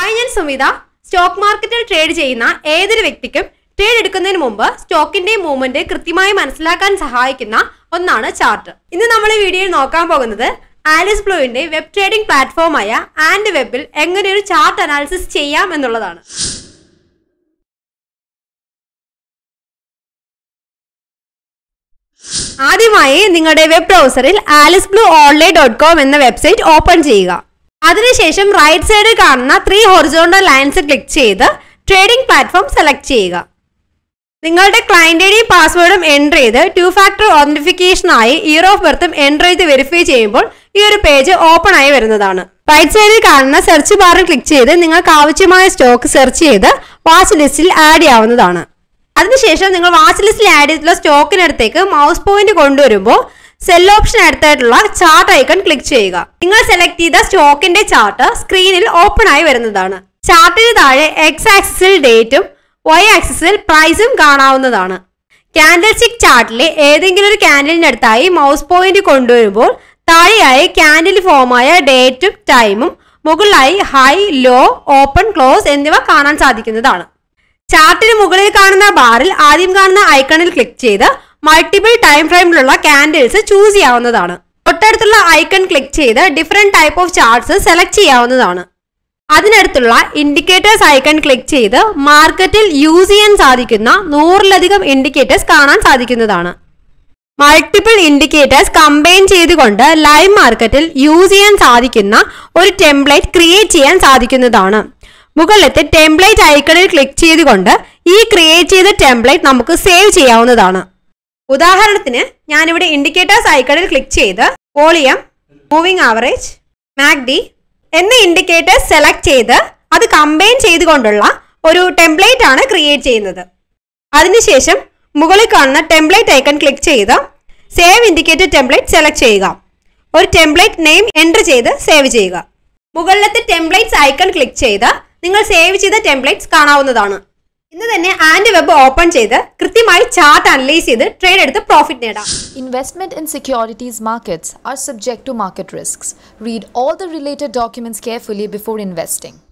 Hi ഞാൻ Sumitha stock മാർക്കറ്റിൽ trade ചെയ്യുന്ന ഏതൊരു വ്യക്തിക്കും ട്രേഡ് എടുക്കുന്നതിന് മുമ്പ് സ്റ്റോക്കിന്റെ മൂവ്മെന്റ് കൃത്യമായി മനസ്സിലാക്കാൻ സഹായിക്കുന്ന ഒന്നാണ് ചാർട്ട് ഇന്ന് നമ്മൾ ഈ വീഡിയോയിൽ നോക്കാൻ പോകുന്നത് ആലിസ് ബ്ലൂവിന്റെ വെബ് ട്രേഡിംഗ് പ്ലാറ്റ്ഫോമായ ആൻഡ് വെബിൽ എങ്ങനെ ഒരു ചാർട്ട് അനാലിസിസ് ചെയ്യാം എന്നുള്ളതാണ് ആദ്യമായി നിങ്ങളുടെ വെബ് ബ്രൗസറിൽ Alice Blue online dot com എന്ന വെബ്സൈറ്റ് ഓപ്പൺ ചെയ്യുക അതിനുശേഷം റൈറ്റ് സൈഡിൽ കാണുന്ന ത്രീ ഹൊറിസോണ്ടൽ ലൈൻസ് ക്ലിക്ക് ചെയ്ത് ട്രേഡിംഗ് പ്ലാറ്റ്ഫോം സെലക്ട് ചെയ്യുക നിങ്ങളുടെ ക്ലയന്റ് ഐ ഡിയും പാസ്വേഡും എൻ്റർ ചെയ്ത് ടു ഫാക്ടർ ഓതന്റിഫിക്കേഷനായി ഇയർ ഓഫ് ബർത്തും എൻ്റർ ചെയ്ത് വെരിഫൈ ചെയ്യുമ്പോൾ ഈ ഒരു പേജ് ഓപ്പൺ ആയി വരുന്നതാണ് റൈറ്റ് സൈഡിൽ കാണുന്ന സെർച്ച് ബാറിൽ ക്ലിക്ക് ചെയ്ത് നിങ്ങൾക്ക് ആവശ്യമായ സ്റ്റോക്ക് സെർച്ച് ചെയ്ത് വാച്ച് ലിസ്റ്റിൽ ആഡ് ചെയ്യാവുന്നതാണ് അതിനുശേഷം നിങ്ങൾ വാച്ച് ലിസ്റ്റിൽ ആഡ് ചെയ്തിട്ടുള്ള സ്റ്റോക്കിനടുത്തേക്ക് മൗസ് പോയിന്റ് കൊണ്ടുവരുമ്പോൾ സെൽ ഓപ്ഷൻ അടുത്തായിട്ടുള്ള ചാർട്ട് ഐക്കൺ ക്ലിക്ക് ചെയ്യുക നിങ്ങൾ സെലക്ട് ചെയ്ത സ്റ്റോക്കിന്റെ ചാർട്ട് സ്ക്രീനിൽ ഓപ്പൺ ആയി വരുന്നതാണ് ചാർട്ടിന് താഴെ എക്സ് ആക്സിസിൽ ഡേറ്റും വൈ ആക്സിസിൽ പ്രൈസും കാണാവുന്നതാണ് ക്യാൻഡിൽ സ്റ്റിക് ചാർട്ടിലെ ഏതെങ്കിലും ഒരു ക്യാൻഡിലിന്റെ അടുത്തായി മൗസ് പോയിന്റ് കൊണ്ടുവരുമ്പോൾ താഴെയായി ക്യാൻഡിൽ ഫോമായ ഡേറ്റും ടൈമും മുകളിലായി ഹൈ ലോ ഓപ്പൺ ക്ലോസ് എന്നിവ കാണാൻ സാധിക്കുന്നതാണ് ചാർട്ടിന് മുകളിൽ കാണുന്ന ബാറിൽ ആദ്യം കാണുന്ന ഐക്കണിൽ ക്ലിക്ക് ചെയ്ത് മൾട്ടിപ്പിൾ ടൈം ഫ്രെയിമിലുള്ള ക്യാൻഡിൽസ് ചൂസ് ചെയ്യാവുന്നതാണ് തൊട്ടടുത്തുള്ള ഐക്കൺ ക്ലിക്ക് ചെയ്ത് different type of charts select ചെയ്യാവുന്നതാണ് അതിനടുത്തുള്ള ഇൻഡിക്കേറ്റേഴ്സ് ഐക്കൺ ക്ലിക്ക് ചെയ്ത് മാർക്കറ്റിൽ യൂസ് ചെയ്യാൻ സാധിക്കുന്ന നൂറിലധികം ഇൻഡിക്കേറ്റേഴ്സ് കാണാൻ സാധിക്കുന്നതാണ് മൾട്ടിപ്പിൾ ഇൻഡിക്കേറ്റേഴ്സ് കമ്പൈൻ ചെയ്തുകൊണ്ട് ലൈവ് മാർക്കറ്റിൽ യൂസ് ചെയ്യാൻ സാധിക്കുന്ന ഒരു ടെംപ്ലേറ്റ് ക്രിയേറ്റ് ചെയ്യാൻ സാധിക്കുന്നതാണ് മുകളിലത്തെ ടെംപ്ലേറ്റ് ഐക്കണിൽ ക്ലിക്ക് ചെയ്തുകൊണ്ട് ഈ ക്രിയേറ്റ് ചെയ്ത ടെംപ്ലേറ്റ് നമുക്ക് സേവ് ചെയ്യാവുന്നതാണ് ഉദാഹരണത്തിന് ഞാനിവിടെ ഇൻഡിക്കേറ്റേഴ്സ് ഐക്കണിൽ ക്ലിക്ക് ചെയ്ത് വോളിയം മൂവിംഗ് ആവറേജ് മാക്ഡി എന്ന ഇൻഡിക്കേറ്റേഴ്സ് സെലക്ട് ചെയ്ത് അത് കമ്പൈൻ ചെയ്തുകൊണ്ടുള്ള ഒരു ടെംപ്ലേറ്റ് ആണ് ക്രിയേറ്റ് ചെയ്യുന്നത് അതിനുശേഷം മുകളിൽ കാണുന്ന ടെംപ്ലേറ്റ് ഐക്കൺ ക്ലിക്ക് ചെയ്ത് സേവ് ഇൻഡിക്കേറ്റർ ടെംപ്ലേറ്റ് സെലക്ട് ചെയ്യുക ഒരു ടെംപ്ലേറ്റ് നെയിം എൻ്റർ ചെയ്ത് സേവ് ചെയ്യുക മുകളിലത്തെ ടെംപ്ലേറ്റ്സ് ഐക്കൺ ക്ലിക്ക് ചെയ്ത് നിങ്ങൾ സേവ് ചെയ്ത ടെംപ്ലേറ്റ്സ് കാണാവുന്നതാണ് ഇന്ന് തന്നെ ആൻഡ് വെബ് ഓപ്പൺ ചെയ്ത് കൃത്യമായി ചാർട്ട് അനലൈസ് ചെയ്ത് ട്രേഡ് എടുത്ത് പ്രോഫിറ്റ് നേടാം Investment in securities markets are subject to market risks. Read all the related documents carefully before investing.